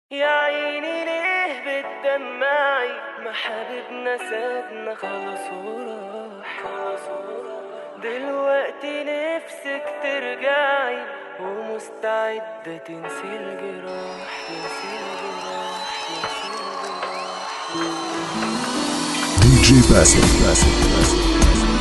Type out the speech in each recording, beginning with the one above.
يا عيني ليه بتدمعي ما حبيبنا سابنا خلاص وراح خلاص وراح دلوقتي نفسك ترجعي ومستعدة تنسي الجراح تنسي الجراح تنسي الجراح DJ Bassett. Bassett. Bassett.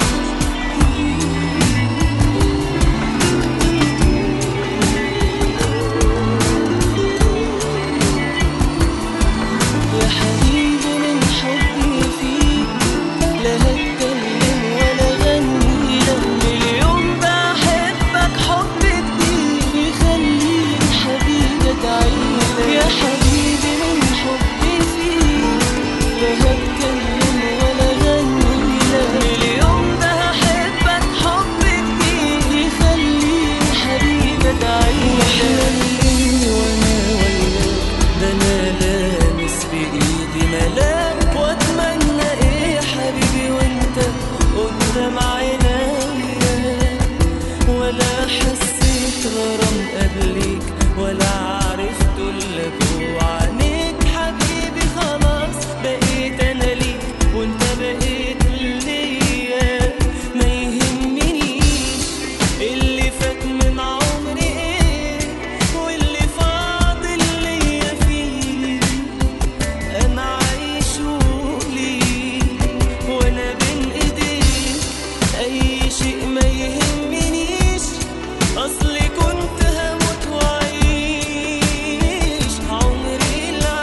يا حبيبي من حبي فيك لا هتكلم ولا غني لو اليوم بحبك حب كتير يخليني حبيبي تعيش يا حبيبي من حبي فيك لا هتكلم ولا غني لو اليوم ده هحبك حب كتير يخليني حبيبي تعيش وانا وياك ده انا لامس بايدي ملاك واتمنى ايه يا حبيبي وانت قدام عينيا ولا حسيت غرام قبليك ولا عرفت الا جوا عينيك حبيبي خلاص بقيت انا ليك وانت بقيت ليا ما يهمنيش اللي فات من عمري ايه واللي فاضل ليا فيه انا عايش ليك وانا بين ايديك اي شيء ما يهمنيش اصلي كنت هموت واعيش عمري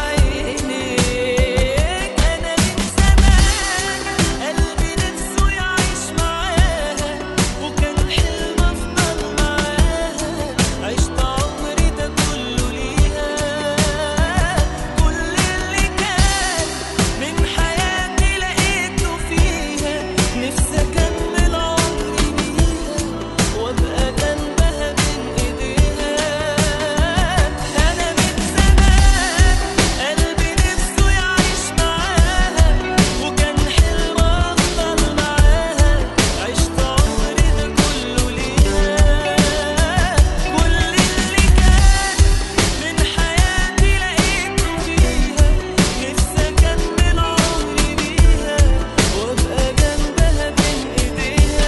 لعينيك انا من زمان قلبي نفسه يعيش معاها وكان حلم افضل معاها عشت عمري ده كله ليها كل اللي كان من حياتي لقيته فيها نفسي اكمل عمري بيها وابقى جنبها بين ايديها انا من زمان قلبي نفسه يعيش معاها وكان حلم افضل معاها عشت عمري ده كله ليها كل اللي كان من حياتي لقيته فيها نفسي اكمل عمري بيها وابقى جنبها بين ايديها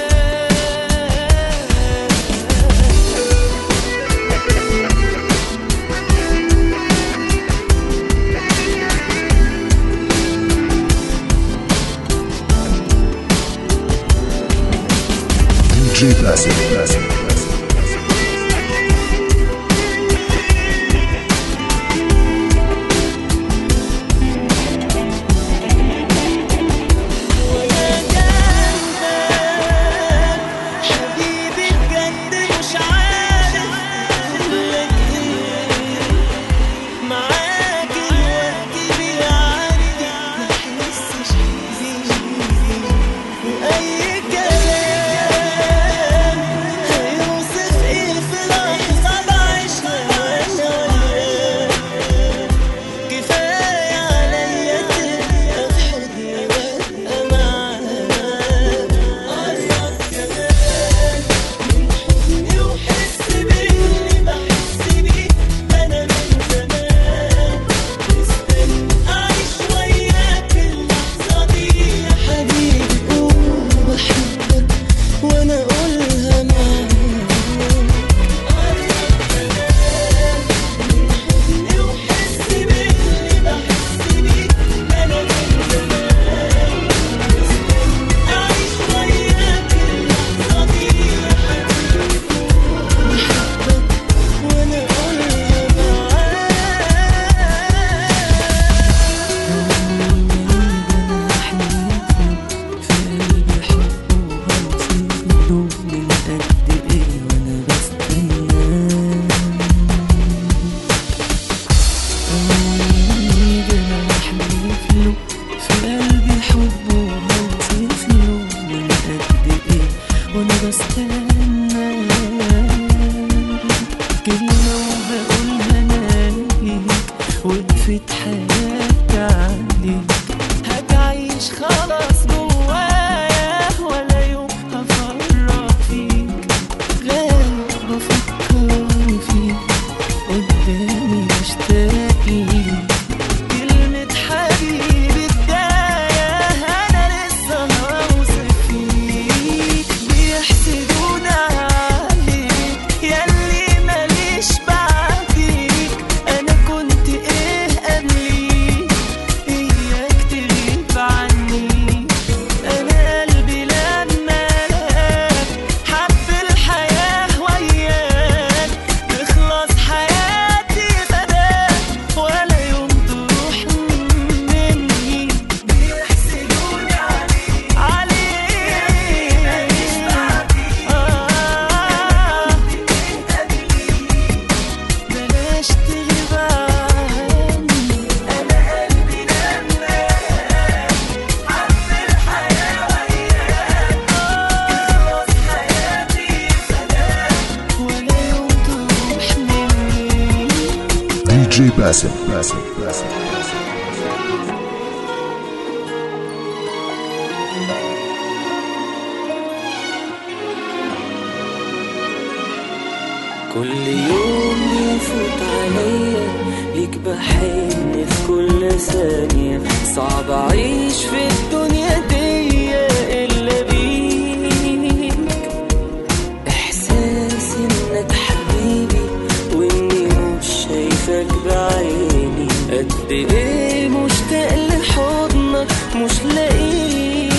DJ Bassett. Bassett. Bassett. وانا جنبك حبيبي بجد مش عارف اقولك ايه معاك الوقت بيعدي محسش بيه واي كلام هيوصف ايه في لحظه بعيشها وانا وياك كفاية عليا تبقى في حضني وابقى معاك قرب كمان من حضني وحس باللي بحس بيه أنا من زمان مستني أعيش وياك اللحظة دي يا حبيبي قول بحبك وأنا أقولها معاك قرب كمان من حضني وحس باللي بحس بيه أنا من زمان مستني أعيش وياك اللحظة دي يا حبيبي بحبك وأنا أقولها كلمة وبقولها أنا ليك وقفت حياتي عليك هتعيش خلاص جوايا ولا يوم هفرط فيك غايب بفكر فيك قدامي بشتاق ليك Bassett, Bassett, Bassett. كل يوم يفوت عليا ليك بحن في كل ثانية صعب أعيش في الدنيا دي إلا بيك إحساس إنك حبيبي وإني مش شايفك بعيني قد إيه مشتاق لحضنك مش لاقيك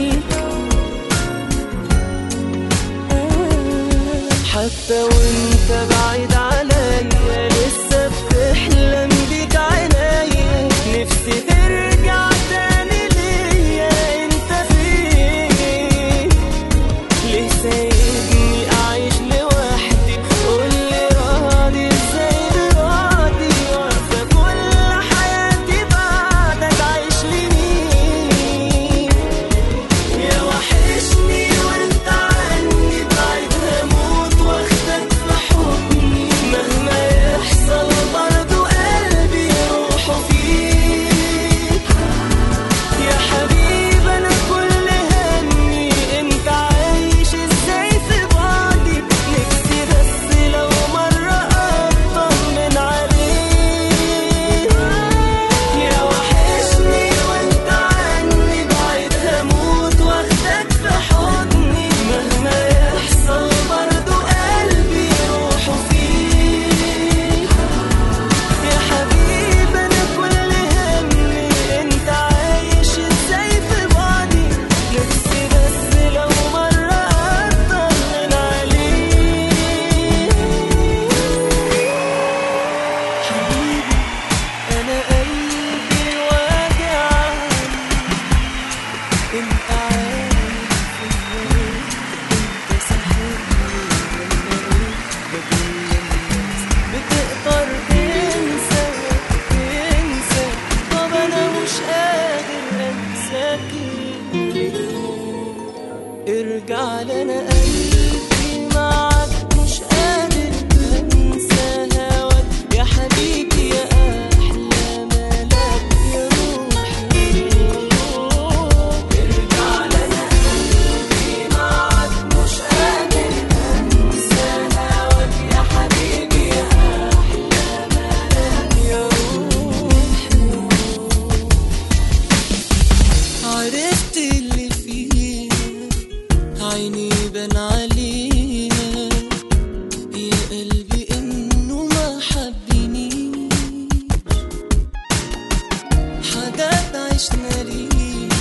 حتى وانت بعيد عليا لسه بتحلم بيك عينيا نفسي ترجع تاني ليا انت فين ليه سايبني اعيش لوحدي قولي راضي ازاي راضي واقفه كل حياتي بعدك عايش لمين يا وحشني وانت عني بعيد هموت واخدك في حضني مهما يحصل برضو قلبي روحه فيك يا حبيبي انا كل همي انت عايش ازاي في بعدي نفسي بس لو مرة اطمن عليك يا وحشني وانت عني بعيد هموت واخدك في حضني مهما يحصل برضو قلبي روحه فيك يا حبيبي انا كل همي انت عايش ازاي في بعدي نفسي بس لو مرة اطمن عليك حبيبي انا قلبي واجعني انت عارف الناس انت سحرني لما بكل الناس بتقدر تنسى تنسى طب انا مش قادر انساك ارجع لنا قلبي معاك مش قادر انسى هواك يا حبيبي يا احلى ملاك يا روحي ارجع لنا قلبي معاك مش قادر انسى هواك يا حبيبي يا احلى ملاك يا روحي عرفت اللي فينا عيني بان علينا يا قلبي انه ما حبنيش حاجات عشنا ليها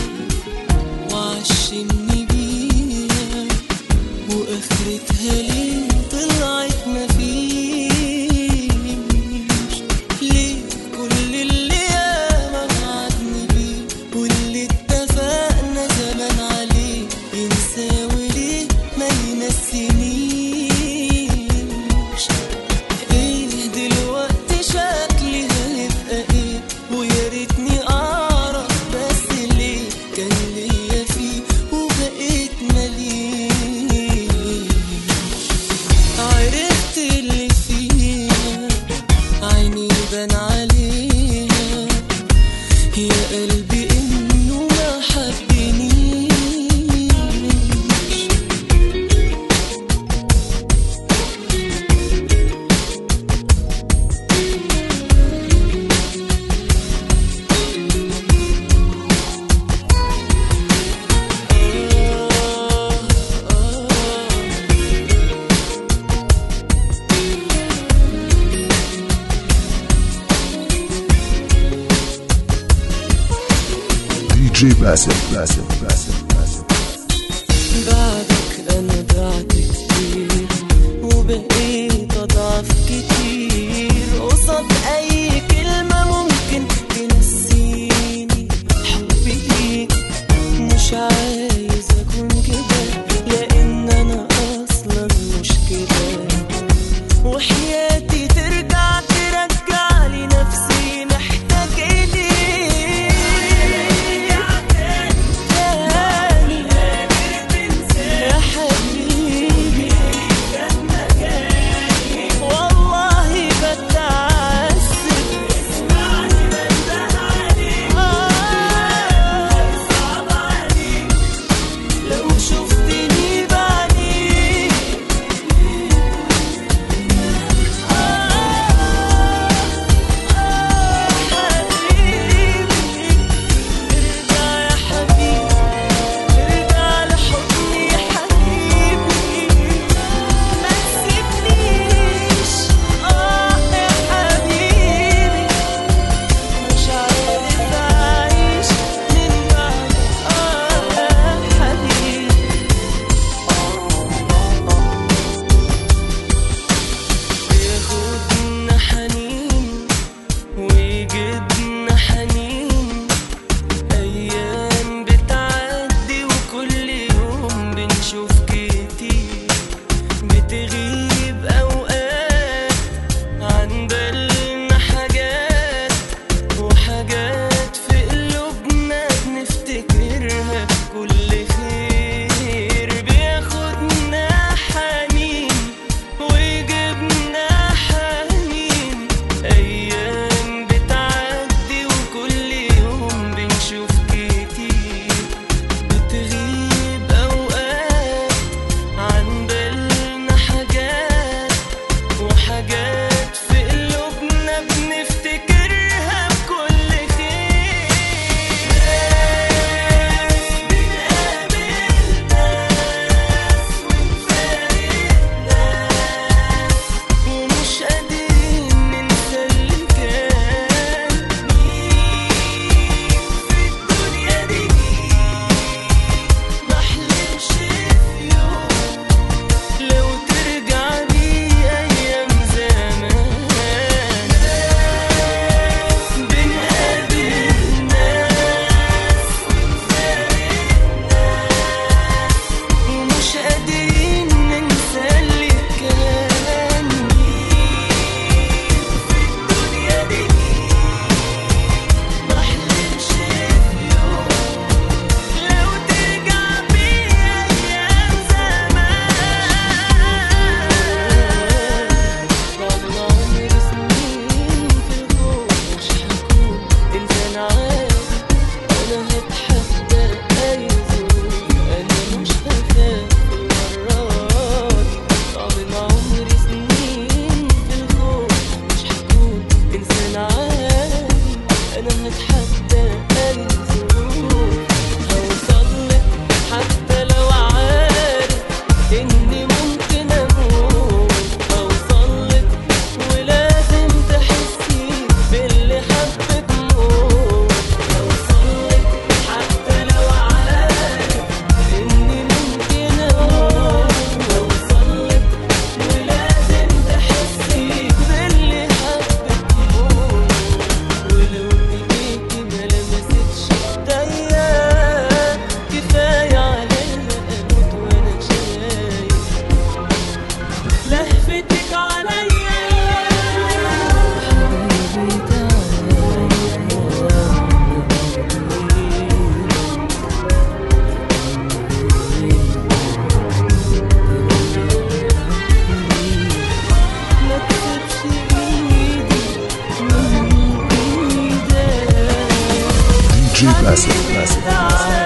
وعشمني بيها واخرتها ليه طلعت مفيش ليه كل اللي ياما وعدني بيه واللي اتفقنا زمان عليه ينسى وليه ما ينسينيش ايه دلوقتي شكلي هيبقى ايه ويا ريتني اعرف بس ليه كان ليا فيه وبقيت مليش عرفت اللي فيها عيني بان عليها يا قلبي انه ما حبنيش DJ Bassett, Bassett, Bassett, Bassett. بعدك انا ضعت كتير وبقيت اضعف كتير قصاد اي كلمة ممكن تنسيني حبي ليك مش عايز اكون كده لان انا اصلا مش كده وحياتي ترجع ترجع لي نفسي محتاج اليك تاني يا حبيبي والله بتعذب انا هتحدى اي ظروف هوصلك حتى لو عارف اني ممكن اموت هوصلك ولازم تحسي باللي حبك موت هوصلك حتى لو عارف اني ممكن اموت هوصلك ولازم تحسي باللي حبك موت ولو ايديكي ما لمستش ايديا كفايه عليا اموت وانا شايف لهفتك عليا حبيبي ما تسيبش ايدي من ايدك DJ Basil, Basil, Basil.